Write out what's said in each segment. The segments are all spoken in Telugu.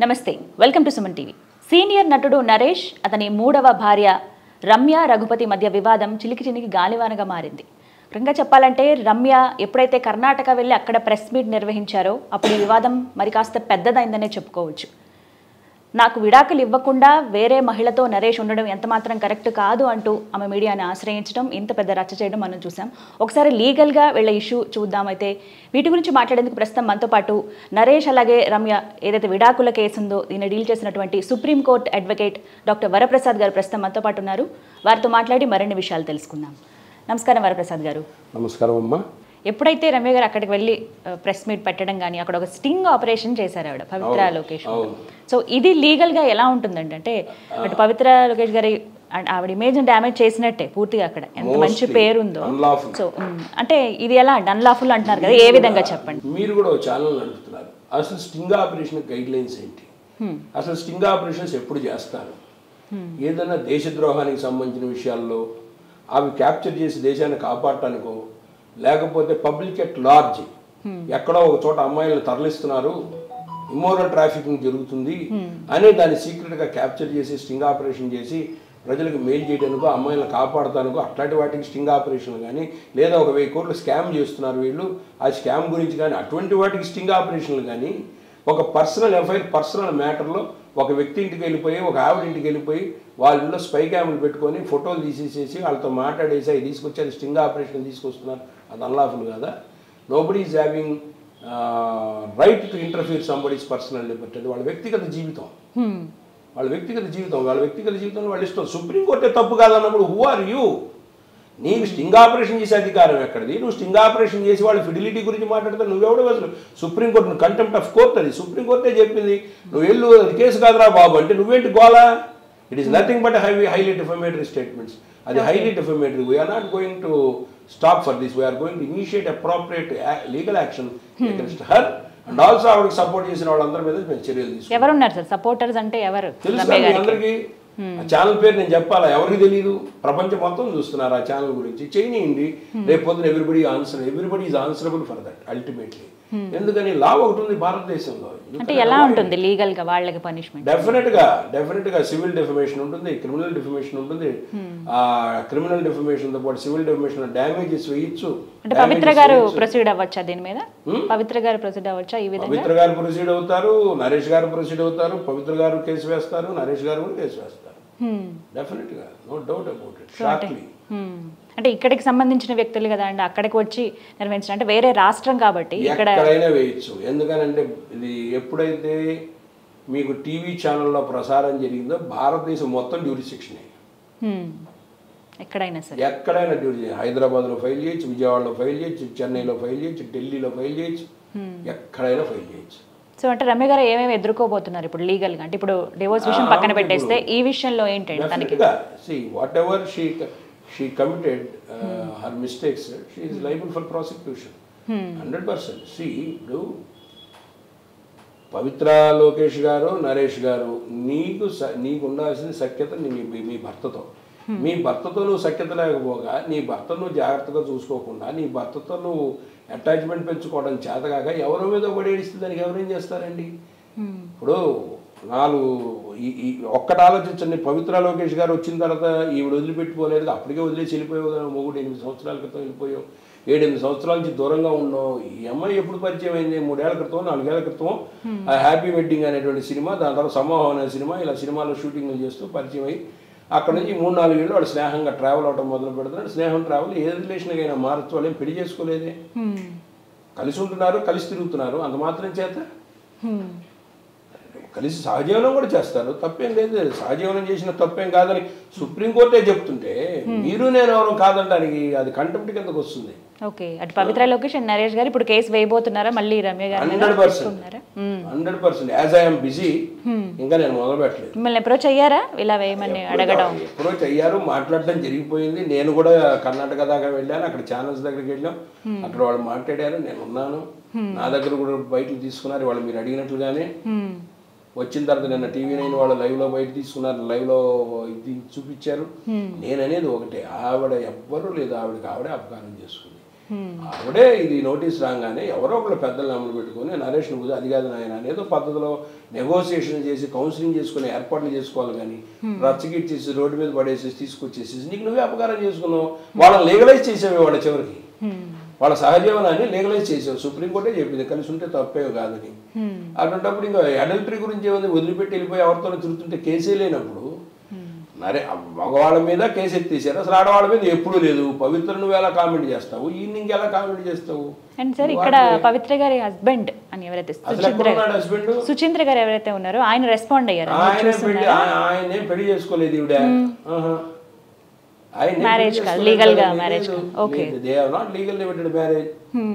నమస్తే welcome to Suman TV senior నటుడు నరేష్ అతని మూడవ భార్య రమ్య రఘుపతి మధ్య వివాదం చిలికి చినికి గాలివానగా మారింది ఇంకా చెప్పాలంటే రమ్య ఎప్పుడైతే కర్ణాటక వెళ్ళి అక్కడ ప్రెస్ మీట్ నిర్వహించారో అప్పుడు ఈ వివాదం మరి కాస్త పెద్దదైందనే చెప్పుకోవచ్చు నాకు విడాకులు ఇవ్వకుండా వేరే మహిళతో నరేష్ ఉండడం ఎంత మాత్రం కరెక్ట్ కాదు అంటూ ఆమె మీడియాని ఆశ్రయించడం ఇంత పెద్ద రచ్చ చేయడం మనం చూసాం ఒకసారి లీగల్గా వీళ్ళ ఇష్యూ చూద్దాం అయితే వీటి గురించి మాట్లాడేందుకు ప్రస్తుతం మనతో పాటు నరేష్ అలాగే రమ్య ఏదైతే విడాకుల కేసు ఉందో దీన్ని డీల్ చేసినటువంటి సుప్రీంకోర్టు అడ్వకేట్ డాక్టర్ వరప్రసాద్ గారు ప్రస్తుతం మనతో పాటు ఉన్నారు వారితో మాట్లాడి మరిన్ని విషయాలు తెలుసుకుందాం నమస్కారం వరప్రసాద్ గారు నమస్కారం అమ్మా ఎప్పుడైతే రమ్య గారు అక్కడికి వెళ్ళి ప్రెస్ మీట్ పెట్టడం కానీ అక్కడ ఒక స్టింగ్ ఆపరేషన్ చేశారు ఆవిడ పవిత్ర లోకేష్ అవును. సో ఇది లీగల్గా ఎలా ఉంటుందండి అంటే అటు పవిత్ర లోకేష్ గారి ఆ- ఆవిడ ఇమేజ్ డ్యామేజ్ చేసినట్టే పూర్తిగా అక్కడ ఎంత మంచి Mostly పేరు ఉందో unlawful. సో ఉమ్, అంటే ఇది ఎలా అండి అన్లాఫుల్ అంటున్నారు కదా ఏ విధంగా చెప్పండి మీరు కూడా ఒక ఛానల్ నడుపుతున్నారు అసలు స్టింగ్ ఆపరేషన్ గైడ్ లైన్స్ ఏంటి అసలు స్టింగ్ ఆపరేషన్స్ ఎప్పుడు చేస్తారు ఏదైనా దేశద్రోహానికి సంబంధించిన విషయాల్లో అవి క్యాప్చర్ చేసి దేశాన్ని కాపాడటానికో లేకపోతే పబ్లిక్ ఎట్ లార్జ్ ఎక్కడో ఒక చోట అమ్మాయిలను తరలిస్తున్నారు ఇమ్మోరల్ ట్రాఫికింగ్ జరుగుతుంది అని దాన్ని సీక్రెట్ గా క్యాప్చర్ చేసి స్టింగ్ ఆపరేషన్ చేసి ప్రజలకు మెయిల్ చేయడానికో అమ్మాయిలను కాపాడటానికో అట్లాంటి వాటికి స్టింగ్ ఆపరేషన్ కానీ లేదా ఒక వెయ్యి కోట్లు స్కామ్ చేస్తున్నారు వీళ్ళు ఆ స్కామ్ గురించి కానీ అటువంటి వాటికి స్టింగ్ ఆపరేషన్లు కానీ ఒక పర్సనల్ ఎఫ్ఐఆర్ పర్సనల్ మ్యాటర్లో ఒక వ్యక్తి ఇంటికి వెళ్ళిపోయి ఒక ఆవిడ ఇంటికి వెళ్ళిపోయి వాళ్ళ ఇంట్లో స్పై క్యామ్లు పెట్టుకొని ఫోటోలు తీసేసేసి వాళ్ళతో మాట్లాడేసి అవి తీసుకొచ్చి అది స్టింగ్ ఆపరేషన్ తీసుకొస్తున్నారు అది అన్లాఫుల్ కదా nobody is having right to interfere somebody's personal liberty అది వాళ్ళ వ్యక్తిగత జీవితం హ్మ్. వాళ్ళ వ్యక్తిగత జీవితం వాళ్ళ వ్యక్తిగత జీవితంలో వాళ్ళ ఇష్టం సుప్రీంకోర్టే తప్పు కాదన్నప్పుడు హూ ఆర్ యూ నీకు స్టింగ్ ఆపరేషన్ చేసే అధికారం ఎక్కడిది నువ్వు స్టింగ్ ఆపరేషన్ చేసి వాళ్ళ ఫిడిలిటీ గురించి మాట్లాడితే నువ్వెవడో అసలు సుప్రీంకోర్టు కంటెంప్ట్ ఆఫ్ కోర్ట్ అది సుప్రీంకోర్టే చెప్పింది నువ్వు వెళ్ళు అది కేసు కాదురా బాబు అంటే నువ్వేంటి గోలా it is nothing but high highly defamatory statements అది highly defamatory we are not going to stop for this we are going to initiate appropriate legal action against her and also ఆవిడకి సపోర్ట్ చేసిన వాళ్ళందరి మీద మేము చర్యలు తీసుకుంటాం ఎవరున్నారు సార్ సపోర్టర్స్ అంటే ఎవరు తెలుసా రమ్య మీ గారికి అందరికీ ఆ ఛానల్ పేరు నేను చెప్పాలా ఎవరికి తెలియదు ప్రపంచం మొత్తం చూస్తున్నారు ఆ ఛానల్ గురించి చేయనియండి రేపు పొద్దున everybody answer everybody is answerable for that ultimately ఎందుకని లా ఒకటి ఉంది భారతదేశంలో అంటే ఎలా ఉంటుంది లీగల్ గా వాళ్ళకి పనిష్మెంట్ డెఫినెట్ గా డెఫినెట్ గా సివిల్ డెఫమేషన్ ఉంటుంది క్రిమినల్ డెఫమేషన్ ఉంటుంది ఆ క్రిమినల్ డెఫమేషన్ తో పాటు సివిల్ డెఫమేషన్ డ్యామేజెస్ వేయచ్చు అంటే పవిత్ర గారు ప్రొసీడ్ అవ్వచ్చా దీని మీద పవిత్ర గారు ప్రొసీడ్ అవ్వచ్చా ఈ విధంగా పవిత్ర గారు ప్రొసీడ్ అవుతారు నరేష్ గారు ప్రొసీడ్ అవుతారు పవిత్ర గారు కేసు వేస్తారు నరేష్ గారు కూడా కేసు వేస్తారు హ్మ్. డెఫినెట్ గా no doubt about it shortly hmm. అంటే ఇక్కడికి సంబంధించిన వ్యక్తులు కదా అండి అక్కడికి వచ్చి నిర్వహించిన అంటే వేరే రాష్ట్రం కాబట్టి ఇక్కడ ఎక్కడైనా వేయచ్చు ఎందుకనంటే ఇది ఎప్పుడైతే మీకు టీవీ ఛానల్లో ప్రసారం జరిగిందో భారతదేశం మొత్తం డ్యూరిస్టిక్షన్ హ్మ్. ఎక్కడైనా సరే ఎక్కడైనా డ్యూరీ హైదరాబాద్లో ఫైల్ చేయొచ్చు విజయవాడలో ఫైల్ చేయొచ్చు చెన్నైలో ఫైల్ చేయొచ్చు ఢిల్లీలో ఫైల్ చేయొచ్చు ఎక్కడైనా ఫైల్ చేయొచ్చు సో అంటే రమ్య గారు ఏమేమి ఎదుర్కోబోతున్నారు ఇప్పుడు లీగల్ గా అంటే ఇప్పుడు డివోర్స్ విషయం పక్కన పెట్టేస్తే ఈ విషయంలో ఏంటండి తనకి డెఫినెట్గా see whatever she she committed her mistakes she is liable for prosecution hundred percent see ఇప్పుడు పవిత్ర లోకేష్ గారు నరేష్ గారు నీకు స- నీకు ఉండాల్సిన సఖ్యత నీ మీ- మీ భర్తతో మీ భర్తతో నువ్వు సఖ్యత లేకపోగా నీ భర్త నువ్వు జాగ్రత్తగా చూసుకోకుండా నీ భర్తతో నువ్వు అటాచ్మెంట్ పెంచుకోవడం చేతగాక ఎవరి మీద పడేడిస్తే దానికి ఎవరేం చేస్తారండి ఇప్పుడు నాలుగు ఈ- ఈ ఒక్కటి ఆలోచించండి పవిత్ర లోకేష్ గారు వచ్చిన తర్వాత ఈవిడ వదిలిపెట్టుకోలేదు అప్పటికే వదిలేసి వెళ్ళిపోయావు కదా మొగుడు ఎనిమిది సంవత్సరాల క్రితం వెళ్ళిపోయావు ఏడెనిమిది సంవత్సరాల నుంచి దూరంగా ఉన్నావు ఈ అమ్మాయి ఎప్పుడు పరిచయం అయింది మూడేళ్ల క్రితం నాలుగేళ్ల క్రితం ఆ హ్యాపీ వెడ్డింగ్ అనేటువంటి సినిమా దాని తర్వాత సమూహం అనే సినిమా ఇలా సినిమాలో షూటింగ్లు చేస్తూ పరిచయం అయ్యి అక్కడ నుంచి మూడు నాలుగు ఏళ్ళు వాడు స్నేహంగా ట్రావెల్ అవడం మొదలు పెడుతున్నాడు స్నేహం ట్రావెల్ ఏ రిలేషన్గా అయినా మారచ్చు వాళ్ళు ఏం పెళ్లి చేసుకోలేదే హ్మ్. కలిసి ఉంటున్నారు కలిసి తిరుగుతున్నారు అంత మాత్రం చేత హ్మ్. కలిసి సహజీవనం కూడా చేస్తారు తప్పేం లేదు సహజీవనం చేసిన తప్పేం కాదని సుప్రీంకోర్టే చెప్తుంటే మీరు నేను ఎవరు కాదంటానికి అది కంటెంప్ట్ కిందకు వస్తుంది ఓకే అటు పవిత్ర లోకేష్ అండ్ నరేష్ గారు ఇప్పుడు కేసు వేయబోతున్నారా మళ్ళీ రమ్య గారి మీద హండ్రెడ్ పర్సెంట్ తీసుకుంటున్నారా? Hmm. Hundred percent as I'm busy ఇంకా నేను మొదలు పెట్టలేదు మిమ్మల్ని అప్రోచ్ అయ్యారా ఇలా వేయమని అడగడం అప్రోచ్ అయ్యారు మాట్లాడడం జరిగిపోయింది నేను కూడా కర్ణాటక దాకా వెళ్ళాను అక్కడ ఛానల్స్ దగ్గరికి వెళ్ళాం అక్కడ వాళ్ళు మాట్లాడారు నేను ఉన్నాను నా దగ్గర కూడా బయటకు తీసుకున్నారు వాళ్ళు మీరు అడిగినట్లుగానే హ్మ్. వచ్చిన తర్వాత నిన్న టీవీ నైన్ వాళ్ళు లైవ్ లో బయట తీసుకున్నారు లైవ్ లో ఇది చూపించారు నేను అనేది ఒకటే ఆవిడ ఎవ్వరూ లేదు ఆవిడకి ఆవిడే అపకారం చేసుకుంది ఆవిడే ఇది నోటీస్ రాగానే ఎవరో ఒకళ్ళు పెద్దలు అమలు పెట్టుకొని నరేష్ నువ్వు అది కాదు నాయన అనేదో పద్ధతిలో నెగోసియేషన్ చేసి కౌన్సిలింగ్ చేసుకుని ఏర్పాట్లు చేసుకోవాలి కానీ రచ్చగిచ్చేసి రోడ్డు మీద పడేసి తీసుకొచ్చేసి నీకు నువ్వే అపకారం చేసుకున్నావు వాళ్ళని లీగలైజ్ చేసేవి వాళ్ళ చివరికి వాళ్ళ సహజీవనాన్ని లీగలైజ్ చేసావు సుప్రీంకోర్టే చెప్పింది కలిసి ఉంటే తప్పే కాదని అటువంటిప్పుడు ఇంకా అడల్టరీ గురించి ఏముంది వదిలిపెట్టి వెళ్ళిపోయి ఎవరితో తిరుగుతుంటే కేసే లేనప్పుడు మరే మగవాళ్ళ మీద కేసు ఎత్తేసారు అసలు ఆడవాళ్ళ మీద ఎప్పుడూ లేదు పవిత్ర నువ్వు ఎలా కామెంట్ చేస్తావు ఈయన ఎలా కామెంట్ చేస్తావు అండ్ సార్ ఇక్కడ పవిత్ర గారి హస్బెండ్ అని ఎవరైతే అసలు ఎక్కడ ఉన్నాడు హస్బెండ్ సుచీంద్ర గారు ఎవరైతే ఉన్నారో ఆయన రెస్పాండ్ అయ్యారు ఆయన పెళ్లి ఆ- ఆయన ఏం పెళ్లి చేసుకోలేదు ఈవిడ ఆహా. ఆయన ఏం Marriage పెళ్లి కాదు, చేసుకోలేదు. legal గా లేదు, marriage లేదు. కాదు. Okay. లేదు, they have not legally vetted marriage.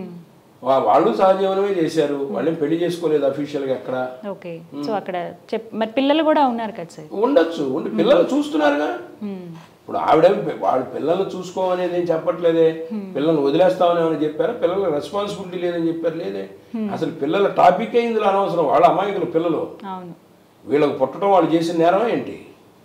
వా- వాళ్ళు సహజీవనమే చేశారు వాళ్ళేం పెళ్లి చేసుకోలేదు అఫీషియల్ గా ఎక్కడ ఓకే సో అక్కడ చెప్ మరి పిల్లలు కూడా ఉన్నారు కదా సార్ ఉండొచ్చు ఉండి పిల్లలు చూస్తున్నారుగా ఇప్పుడు ఆవిడ వాడు పిల్లల్ని చూసుకోమనేది ఏం చెప్పట్లేదే పిల్లల్ని వదిలేస్తామని ఏమైనా చెప్పారా పిల్లలకు రెస్పాన్సిబిలిటీ లేదని చెప్పారు లేదే అసలు పిల్లల టాపికే ఇందులో అనవసరం వాళ్ళ అమాయకులు పిల్లలు అవును వీళ్ళకి పుట్టడం వాళ్ళు చేసిన నేరం ఏంటి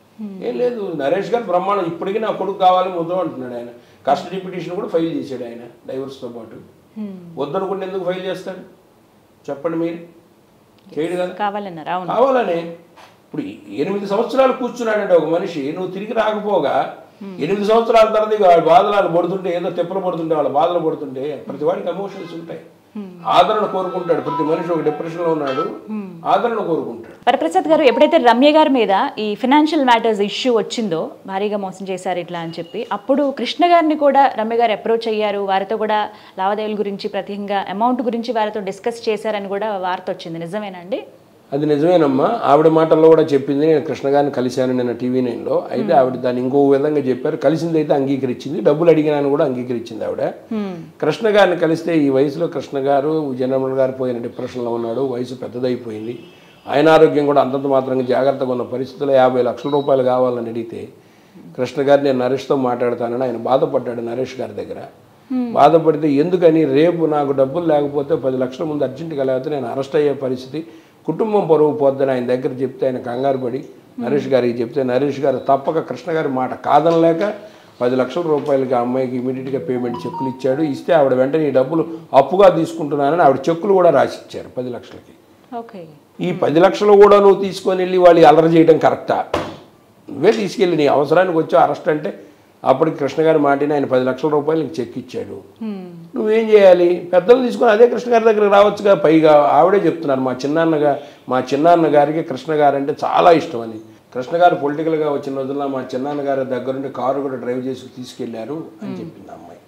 ఏం లేదు నరేష్ గారు బ్రహ్మాండం ఇప్పటికీ నా కొడుకు కావాలి ముద్దు అంటున్నాడు ఆయన కస్టడీ పిటిషన్ కూడా ఫైల్ చేశాడు ఆయన డైవర్స్తో పాటు వద్దనుకుంటే ఎందుకు ఫైల్ చేస్తాడు చెప్పండి మీరు చేయడు కదా కావాలన్నారు అవును కావాలని ఇప్పుడు ఎనిమిది సంవత్సరాలు కూర్చున్నాడంటే ఒక మనిషి నువ్వు తిరిగి రాకపోగా ఎనిమిది సంవత్సరాల తర్వాత ఇక వాళ్ళ బాధలు వాళ్ళు పడుతుంటే ఏదో తిప్పలు పడుతుంటే వాళ్ళ బాధలు పడుతుంటే ప్రతి వాడికి ఎమోషన్స్ ఉంటాయి ఆదరణ కోరుకుంటాడు ప్రతి మనిషి ఒక డిప్రెషన్లో ఉన్నాడు ఆదరణ కోరుకుంటాడు వరప్రసాద్ గారు ఎప్పుడైతే రమ్య గారి మీద ఈ ఫినాన్షియల్ మ్యాటర్స్ ఇష్యూ వచ్చిందో భారీగా మోసం చేశారు ఇట్లా అని చెప్పి అప్పుడు కృష్ణ గారిని కూడా రమ్య గారు అప్రోచ్ అయ్యారు వారితో కూడా లావాదేవీల గురించి ప్రత్యేకంగా అమౌంట్ గురించి వారితో డిస్కస్ చేశారని కూడా వార్త వచ్చింది నిజమేనండి అది నిజమేనమ్మా ఆవిడ మాటల్లో కూడా చెప్పింది నేను కృష్ణ గారిని కలిశాను నిన్న టీవీ నైన్లో అయితే ఆవిడ దాన్ని ఇంకో విధంగా చెప్పారు కలిసింది అయితే అంగీకరించింది డబ్బులు అడిగినాను కూడా అంగీకరించింది ఆవిడ కృష్ణ గారిని కలిస్తే ఈ వయసులో కృష్ణ గారు జనరల్ గారు పోయిన డిప్రెషన్లో ఉన్నాడు వయసు పెద్దదైపోయింది ఆయన ఆరోగ్యం కూడా అంతంత మాత్రంగా జాగ్రత్తగా ఉన్న పరిస్థితుల్లో యాభై లక్షల రూపాయలు కావాలని అడిగితే కృష్ణ గారు నేను నరేష్తో మాట్లాడతానని ఆయన బాధపడ్డాడు నరేష్ గారి దగ్గర బాధపడితే ఎందుకని రేపు నాకు డబ్బులు లేకపోతే పది లక్షల ముందు అర్జెంటుగా లేకపోతే నేను అరెస్ట్ అయ్యే పరిస్థితి కుటుంబం పరువు పోద్దని ఆయన దగ్గర చెప్తే ఆయన కంగారు పడి నరేష్ గారికి చెప్తే నరేష్ గారు తప్పక కృష్ణ గారి మాట కాదనలేక పది లక్షల రూపాయలకి ఆ అమ్మాయికి ఇమీడియట్గా పేమెంట్ చెక్కులు ఇచ్చాడు ఇస్తే ఆవిడ వెంటనే ఈ డబ్బులు అప్పుగా తీసుకుంటున్నానని ఆవిడ చెక్కులు కూడా రాసి ఇచ్చారు పది లక్షలకి ఓకే ఈ పది లక్షలు కూడా నువ్వు తీసుకొని వెళ్ళి వాళ్ళు అలర చేయడం కరెక్టా నువ్వే తీసుకెళ్ళి నీ అవసరానికి వచ్చి అరెస్ట్ అంటే అప్పటికి కృష్ణ గారి మాటిని ఆయన పది లక్షల రూపాయలు నీకు చెక్ ఇచ్చాడు నువ్వేం చేయాలి పెద్దలు తీసుకొని అదే కృష్ణ గారి దగ్గరికి రావచ్చుగా పైగా ఆవిడే చెప్తున్నారు మా చిన్నాన్నగా మా చిన్నాన్న గారికి కృష్ణ గారు అంటే చాలా ఇష్టం అని కృష్ణ గారు పొలిటికల్గా వచ్చిన రోజుల్లో మా చిన్నాన్న గారి దగ్గరుండి కారు కూడా డ్రైవ్ చేసి తీసుకెళ్లారు అని చెప్పింది ఆ అమ్మాయి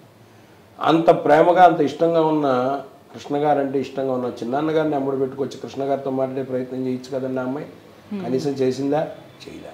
అంత ప్రేమగా అంత ఇష్టంగా ఉన్న కృష్ణ గారు అంటే ఇష్టంగా ఉన్న చిన్నాన్న గారిని అమ్ముడు పెట్టుకొచ్చి కృష్ణ గారితో మాట్లాడే ప్రయత్నం చేయొచ్చు కదండి ఆ అమ్మాయి కనీసం చేసిందా చేయలే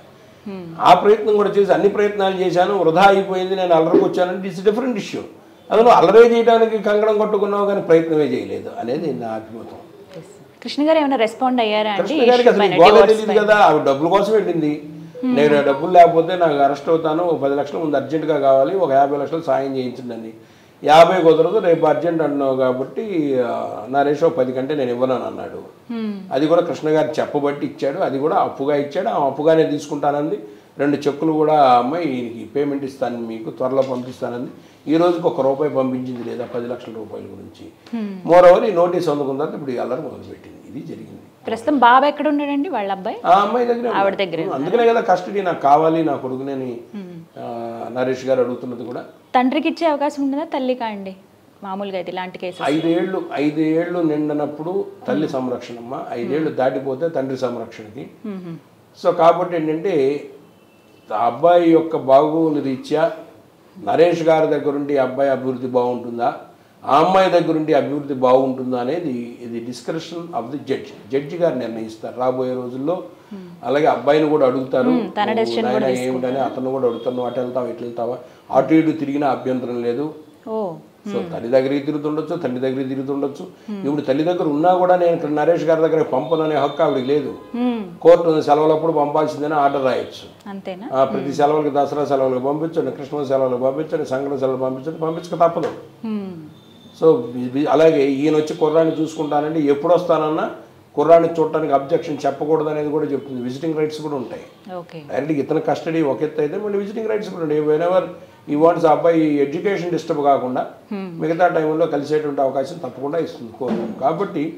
ఆ ప్రయత్నం కూడా చేసి అన్ని ప్రయత్నాలు చేశాను వృధా అయిపోయింది నేను అల్లరికి వచ్చానంటే ఇట్స్ డిఫరెంట్ ఇష్యూ అసలు అల్లరే చేయడానికి కంకణం కొట్టుకున్నావు కానీ ప్రయత్నమే చేయలేదు అనేది నా అభిమతం కృష్ణ గారు ఏమైనా రెస్పాండ్ అయ్యారా అండి కృష్ణ గారికి అసలు ఈ గోడ తెలియదు కదా ఆవిడ డబ్బుల కోసం వెళ్ళింది నేను డబ్బులు లేకపోతే నాకు అరెస్ట్ అవుతాను ఒక పది లక్షలు ముందు అర్జెంటుగా కావాలి ఒక యాభై లక్షలు సాయం చేయించండి యాభై కుదరదు రేపు అర్జెంట్ అన్నావు కాబట్టి ఆ, నరేష్ ఒక పది కంటే నేను ఇవ్వను అన్నాడు అది కూడా కృష్ణ గారు చెప్పబట్టి ఇచ్చాడు అది కూడా అప్పుగా ఇచ్చాడు ఆ అప్పుగానే తీసుకుంటానంది రెండు చెక్కులు కూడా ఆ అమ్మాయి ఈయనకి పేమెంట్ ఇస్తాను మీకు త్వరలో పంపిస్తానంది ఈ రోజుకి ఒక రూపాయి పంపించింది లేదా పది లక్షల రూపాయల గురించి మోరవర్ ఈ నోటీస్ అందుకున్న తర్వాత ఇప్పుడు ఈ అల్లరి మొదలుపెట్టింది ఇది జరిగింది ప్రస్తుతం బాబు ఎక్కడ ఉన్నాడండి వాళ్ళ అబ్బాయి ఆ అమ్మాయి దగ్గర ఆవిడ దగ్గరే అందుకనే కదా కస్టడీ నాకు కావాలి నా కొడుకునేని ఆ, నరేష్ గారు అడుగుతున్నది కూడా తండ్రికి ఇచ్చే అవకాశం ఉంటుందా తల్లికా అండి మామూలుగా అయితే ఇలాంటి కేసు ఐదేళ్లు ఐదేళ్లు నిండినప్పుడు తల్లి సంరక్షణమ్మ ఐదేళ్లు దాటిపోతే తండ్రి సంరక్షణకి సో కాబట్టి ఏంటంటే ఆ అబ్బాయి యొక్క బాగోగుల రీత్యా నరేష్ గారి దగ్గరుండి ఈ అబ్బాయి అభివృద్ధి బాగుంటుందా ఆ అమ్మాయి దగ్గరుండి అభివృద్ధి బాగుంటుందా అనేది ఇది description of the judge judge గారు నిర్ణయిస్తారు రాబోయే రోజుల్లో అలాగే అబ్బాయిని కూడా అడుగుతారు తన "నువ్వు decision నాయనా ఏమిటని అతను కూడా అడుగుతాను నువ్వు అటు వెళ్తావా ఇటు వెళ్తావా అటు ఇటు తిరిగినా అభ్యంతరం లేదు ఓ సో తల్లి దగ్గరికి తిరుగుతుండొచ్చు తండ్రి దగ్గరికి తిరుగుతుండొచ్చు ఇప్పుడు తల్లి దగ్గర ఉన్నా కూడా నేను ఇక్కడ నరేష్ గారి దగ్గర పంపననే హక్కు ఆవిడకి లేదు మ్మ్. కోర్టు సెలవులప్పుడు పంపాల్సిందని ఆర్డర్ రాయొచ్చు అంతేనా ఆ, ప్రతి సెలవులకి దసరా సెలవులకు పంపించండి కృష్ణ సెలవులకు పంపించండి సంక్రాంతి సెలవులు పంపించండి పంపించక తప్పదు మ్మ్. సో బి- బి- అలాగే ఈయన వచ్చి కుర్రాన్ని చూసుకుంటానంటే ఎప్పుడు వస్తానన్నా కుర్రాన్ని చూడటానికి అబ్జెక్షన్ చెప్పకూడదు అనేది కూడా చెప్తుంది విజిటింగ్ రైట్స్ కూడా ఉంటాయి ఓకే డైరెక్ట్గా ఇతని కస్టడీ ఒక ఎత్తు అయితే మళ్ళీ విజిటింగ్ రైట్స్ కూడా ఉంటాయి వెన్ ఎవర్ ఈ వాంట్స్ అబ్బాయి ఎడ్యుకేషన్ డిస్టర్బ్ కాకుండా మిగతా టైంలో కలిసేటువంటి అవకాశం తప్పకుండా ఇస్తుంది కోర్టు కాబట్టి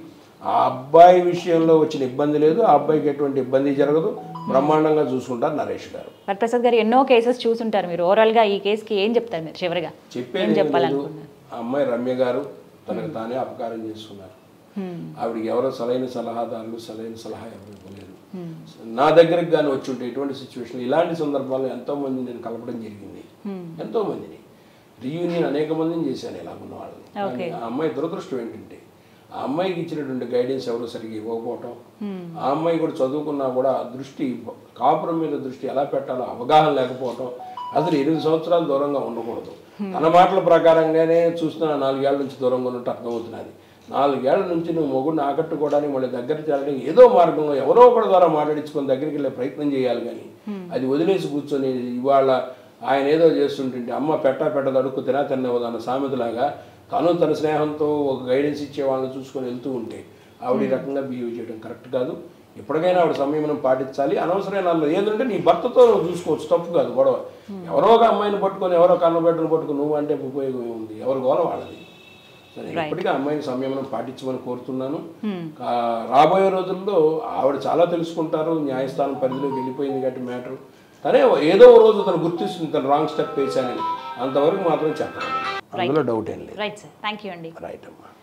ఆ అబ్బాయి విషయంలో వచ్చిన ఇబ్బంది లేదు ఆ అబ్బాయికి ఎటువంటి ఇబ్బంది జరగదు బ్రహ్మాండంగా చూసుకుంటారు నరేష్ గారు వరప్రసాద్ గారు ఎన్నో కేసెస్ చూసుంటారు మీరు ఓవరాల్ గా ఈ కేసుకి ఏం చెప్తారు మీరు చివరిగా చెప్పేది ఏం ఏమీ లేదు చెప్పాలనుకున్నారు ఆ అమ్మాయి రమ్య గారు తనకు తానే అపకారం చేసుకున్నారు హ్మ్. ఆవిడకి ఎవరో సరైన సలహాదారులు సరైన సలహా ఎవరు ఇవ్వలేరు నా దగ్గరికి కానీ వచ్చి ఉంటే ఇటువంటి సిచ్యువేషన్ ఇలాంటి సందర్భాల్లో ఎంతో మంది నేను కలపడం జరిగింది ఎంతో మందిని రీయూనియన్ అనేక మందిని చేశాను ఇలా ఉన్న వాళ్ళని కానీ ఆ అమ్మాయి దురదృష్టం ఏంటంటే ఆ అమ్మాయికి ఇచ్చినటువంటి గైడెన్స్ ఎవరు సరిగ్గా ఇవ్వకపోవటం ఆ అమ్మాయి కూడా చదువుకున్నా కూడా ఆ దృష్టి కాపురం మీద దృష్టి ఎలా పెట్టాలో అవగాహన లేకపోవటం అసలు ఎనిమిది సంవత్సరాలు దూరంగా ఉండకూడదు తన మాటల ప్రకారంగానే చూస్తున్న నాలుగేళ్ల నుంచి దూరంగా ఉన్నట్టు అర్థమవుతున్నది నాలుగేళ్ల నుంచి నువ్వు మొగుడిని ఆకట్టుకోవడానికి మళ్ళీ దగ్గర చేరడానికి ఏదో మార్గంలో ఎవరో ఒకరి ద్వారా మాట్లాడించుకొని దగ్గరికి వెళ్ళే ప్రయత్నం చేయాలి కానీ అది వదిలేసి కూర్చొని ఇవాళ ఆయన ఏదో చేస్తుంటుంటే అమ్మ పెట్ట పెట్టదు అడుక్కు తినా తిన్నవదు అన్న సామెతలాగా తను తన స్నేహంతో ఒక గైడెన్స్ ఇచ్చే వాళ్ళని చూసుకొని వెళ్తూ ఉంటే ఆవిడ ఈ రకంగా బిహేవ్ చేయడం కరెక్ట్ కాదు ఎప్పటికైనా ఆవిడ సంయమనం పాటించాలి అనవసరమైన వాళ్ళు ఏంటంటే నీ భర్తతో నువ్వు చూసుకోవచ్చు తప్పు కాదు గొడవ ఎవరో ఒక అమ్మాయిని పట్టుకొని ఎవరో కన్నబెట్టను పట్టుకొని నువ్వు అంటే ఉపయోగం ఏముంది ఎవరి గోల వాళ్ళది సరే ఇప్పటికీ ఆ అమ్మాయిని సంయమనం పాటించమని కోరుతున్నాను ఆ, రాబోయే రోజుల్లో ఆవిడ చాలా తెలుసుకుంటారు న్యాయస్థానం పరిధిలోకి వెళ్ళిపోయింది కాబట్టి మ్యాటర్ తనే ఏదో ఓ రోజు తను గుర్తిస్తుంది తను రాంగ్ స్టెప్ వేసానని అంతవరకు మాత్రం చెప్పాలి అందులో డౌట్ ఏం లేదు రైట్ సార్ థ్యాంక్ యూ అండి రైట్ అమ్మా